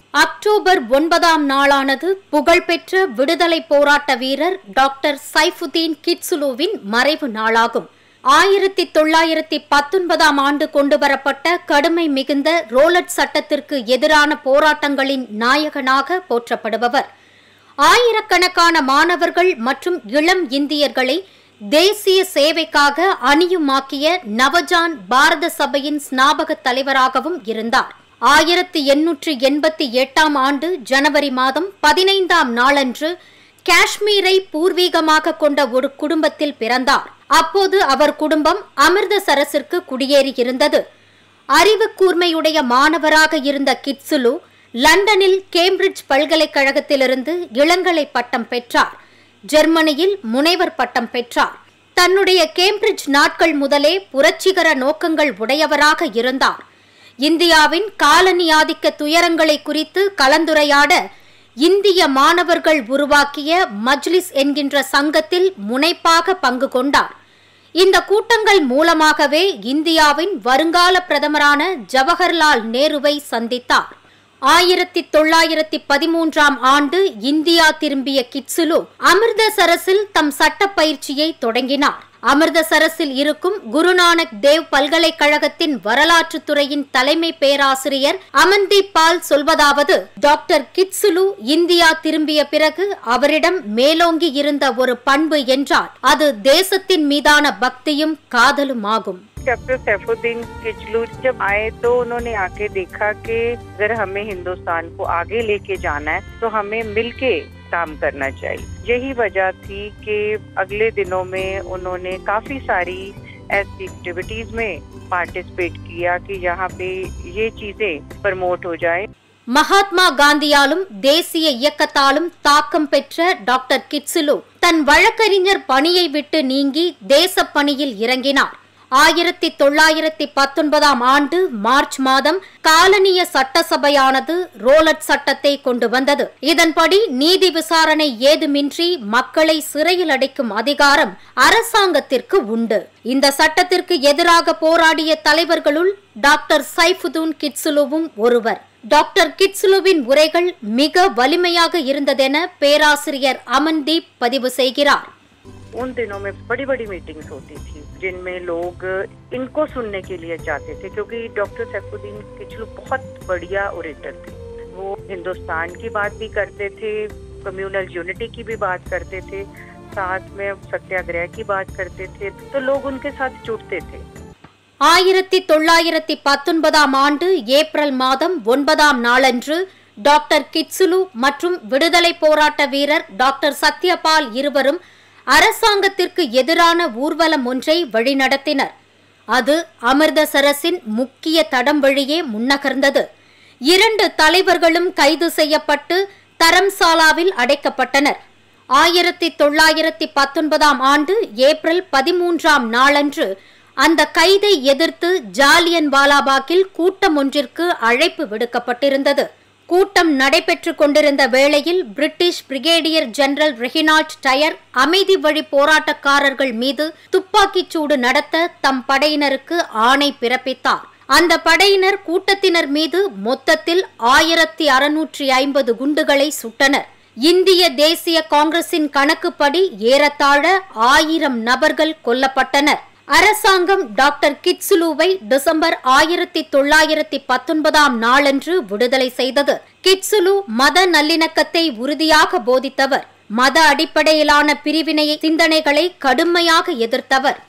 October ஒன்பதாம் நாளானது புகழ்பெற்ற விடுதலை போராட்ட வீரர் டாக்டர் சைஃபுதீன் கிட்சுலுவின் மறைவு நாளாகும் ஆயிரத்தி தொள்ளாயிரத்தி பத்தொன்பதாம் ஆண்டு கொண்டுவரப்பட்ட கடுமை மிகுந்த ரோலட் சட்டத்திற்கு எதிரான போராட்டங்களின் நாயகனாக போற்றப்படுபவர் ஆயிரக்கணக்கான மாணவர்கள் மற்றும் இளம் இந்தியர்களை தேசிய சேவைக்காக அணியுமாக்கிய நவஜான் பாரத சபையின் ஸ்நாபக தலைவராகவும் இருந்தார் ஆயிரத்தி எண்ணூற்று எண்பத்தி எட்டாம் ஆண்டு ஜனவரி மாதம் பதினைந்தாம் நாளன்று காஷ்மீரை பூர்வீகமாக கொண்ட ஒரு குடும்பத்தில் பிறந்தார் அப்போது அவர் குடும்பம் அமிர்தசரஸிற்கு குடியேறியிருந்தது அறிவு கூர்மையுடைய மாணவராக இருந்த கிட்சுலு லண்டனில் கேம்பிரிட்ஜ் பல்கலைக்கழகத்திலிருந்து இளங்கலை பட்டம் பெற்றார் ஜெர்மனியில் முனைவர் பட்டம் பெற்றார் தன்னுடைய கேம்பிரிட்ஜ் நாட்கள் முதலே புரட்சிகர நோக்கங்கள் உடையவராக இருந்தார் இந்தியாவின் காலனி ஆதிக்க துயரங்களை குறித்து கலந்துரையாட இந்திய மாணவர்கள் உருவாக்கிய மஜ்லிஸ் என்கின்ற சங்கத்தில் முனைப்பாக பங்கு கொண்டார் இந்த கூட்டங்கள் மூலமாகவே இந்தியாவின் வருங்கால பிரதமரான ஜவஹர்லால் நேருவை சந்தித்தார் ஆயிரத்தி தொள்ளாயிரத்தி பதிமூன்றாம் ஆண்டு இந்தியா திரும்பிய கிட்சுலு அமிர்தசரஸில் தம் சட்ட பயிற்சியை தொடங்கினார் அமிர்தசரஸில் இருக்கும் குருநானக் தேவ் பல்கலைக்கழகத்தின் வரலாற்றுத் துறையின் தலைமை பேராசிரியர் அமன்தீப் பால் சொல்வதாவது டாக்டர் கிட்சுலு இந்தியா திரும்பிய பிறகு அவரிடம் மேலோங்கி இருந்த ஒரு பண்பு என்றால் அது தேசத்தின் மீதான பக்தியும் காதலும் ஆகும் डॉक्टर सैफुद्दीन किचलू जब आए तो उन्होंने आके देखा कि अगर हमें हिंदुस्तान को आगे लेके जाना है तो हमें मिलके काम करना चाहिए यही वजह थी कि अगले दिनों में उन्होंने काफी सारी ऐसी एक्टिविटीज में पार्टिसिपेट किया कि यहाँ पे ये चीजें प्रमोट हो जाए மகாத்மா காந்தியாலும் தேசிய இயக்கத்தாலும் தாக்கம் பெற்ற டாக்டர் கிட்சுலு தன் வழக்கறிஞர் பணியை விட்டு நீங்கி தேசப் பணியில் இறங்கினார் ஆயிரத்தி தொள்ளாயிரத்தி பத்தொன்பதாம் ஆண்டு மார்ச் மாதம் காலனிய சட்டசபையானது ரோலட் சட்டத்தை கொண்டு வந்தது இதன்படி நீதி விசாரணை ஏதுமின்றி மக்களை சிறையில் அடைக்கும் அதிகாரம் அரசாங்கத்திற்கு உண்டு இந்த சட்டத்திற்கு எதிராக போராடிய தலைவர்களுள் டாக்டர் சைஃபுதூன் கிட்சுலுவும் ஒருவர் டாக்டர் கிட்சுலுவின் உரைகள் மிக வலிமையாக இருந்ததென பேராசிரியர் அமன்தீப் பதிவு செய்கிறார் उन दिनों में बड़ी बड़ी मीटिंग्स होती थी जिनमें लोग इनको सुनने के लिए जाते थे क्योंकि डॉक्टर सैफुद्दीन किचलू बहुत बढ़िया ओरेटर थे वो हिंदुस्तान की बात भी करते थे कम्युनल यूनिटी की भी बात करते थे साथ में सत्याग्रह की बात करते थे तो लोग उनके साथ जुड़ते थे ஆயிரத்தி தொள்ளாயிரத்தி பத்தொன்பதாம் ஆண்டு ஏப்ரல் மாதம் ஒன்பதாம் நாளன்று டாக்டர் கிட்சுலு மற்றும் விடுதலை போராட்ட வீரர் டாக்டர் சத்யபால் இருவரும் அரசாங்கத்திற்கு எதிரான ஊர்வலம் ஒன்றை வழிநடத்தினர் அது அமிர்தசரஸின் முக்கிய தடம் வழியே முன்னகர்ந்தது இரண்டு தலைவர்களும் கைது செய்யப்பட்டு தரம்சாலாவில் அடைக்கப்பட்டனர் ஆயிரத்தி தொள்ளாயிரத்தி பத்தொன்பதாம் ஆண்டு ஏப்ரல் பதிமூன்றாம் நாளன்று அந்த கைதை எதிர்த்து ஜாலியன் வாலாபாக்கில் கூட்டம் ஒன்றிற்கு அழைப்பு விடுக்கப்பட்டிருந்தது கூட்டம் நடைபெற்றுக் கொண்டிருந்த வேளையில் British brigadier general Reginald Dyer அமைதி வழி போராட்டக்காரர்கள் மீது துப்பாக்கிச் சூடு நடத்த தம் படையினருக்கு ஆணை பிறப்பித்தார் அந்த படையினர் கூட்டத்தினர் மீது மொத்தத்தில் ஆயிரத்தி அறுநூற்றி ஐம்பது குண்டுகளை சுட்டனர் இந்திய தேசிய காங்கிரசின் கணக்குப்படி ஏறத்தாழ ஆயிரம் நபர்கள் கொல்லப்பட்டனர் அரசாங்கம் டாக்டர் கிட்சுலுவை டிசம்பர் ஆயிரத்தி தொள்ளாயிரத்தி பத்தொன்பதாம் நாளன்று விடுதலை செய்தது கிட்சுலு மத நல்லிணக்கத்தை உறுதியாக போதித்தவர் மத அடிப்படையிலான பிரிவினை சிந்தனைகளை கடுமையாக எதிர்த்தவர்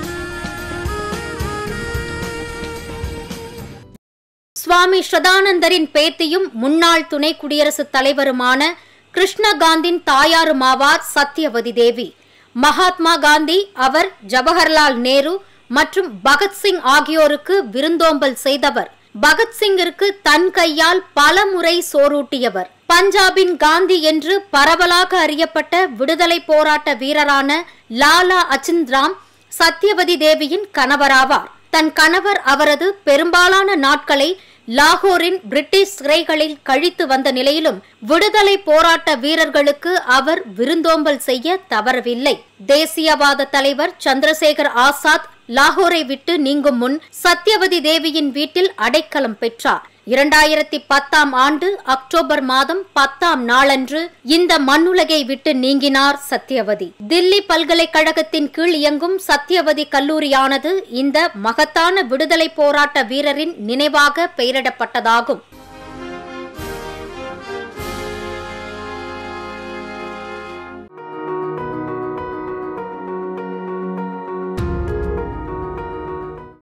சுவாமி ஸ்ரதானந்தரின் பேத்தியும் முன்னாள் துணை குடியரசுத் தலைவருமான கிருஷ்ணகாந்தின் தாயாருமாவார் சத்யவதி தேவி மகாத்மா காந்தி அவர் ஜவஹர்லால் நேரு மற்றும் பகத்சிங் ஆகியோருக்கு விருந்தோம்பல் செய்தவர் பகத்சிங்கிற்கு தன் கையால் பல முறை சோறூட்டியவர் பஞ்சாபின் காந்தி என்று பரவலாக அறியப்பட்ட விடுதலை போராட்ட வீரரான லாலா அச்சிந்த்ராம் சத்யவதி தேவியின் கணவராவார் தன் கணவர் அவரது பெரும்பாலான நாட்களை லாகூரின் பிரிட்டிஷ் சிறைகளில் கழித்து வந்த நிலையிலும் விடுதலை போராட்ட வீரர்களுக்கு அவர் விருந்தோம்பல் செய்ய தவறவில்லை தேசியவாத தலைவர் சந்திரசேகர் ஆசாத் லாகூரை விட்டு நீங்கும் முன் சத்யவதி தேவியின் வீட்டில் அடைக்கலம் பெற்றார் இரண்டாயிரத்தி பத்தாம் ஆண்டு அக்டோபர் மாதம் பத்தாம் நாளன்று இந்த மண்ணுலகை விட்டு நீங்கினார் சத்யவதி தில்லி பல்கலைக்கழகத்தின் கீழ் இயங்கும் சத்யவதி கல்லூரியானது இந்த மகத்தான விடுதலை போராட்ட வீரரின் நினைவாக பெயரிடப்பட்டதாகும்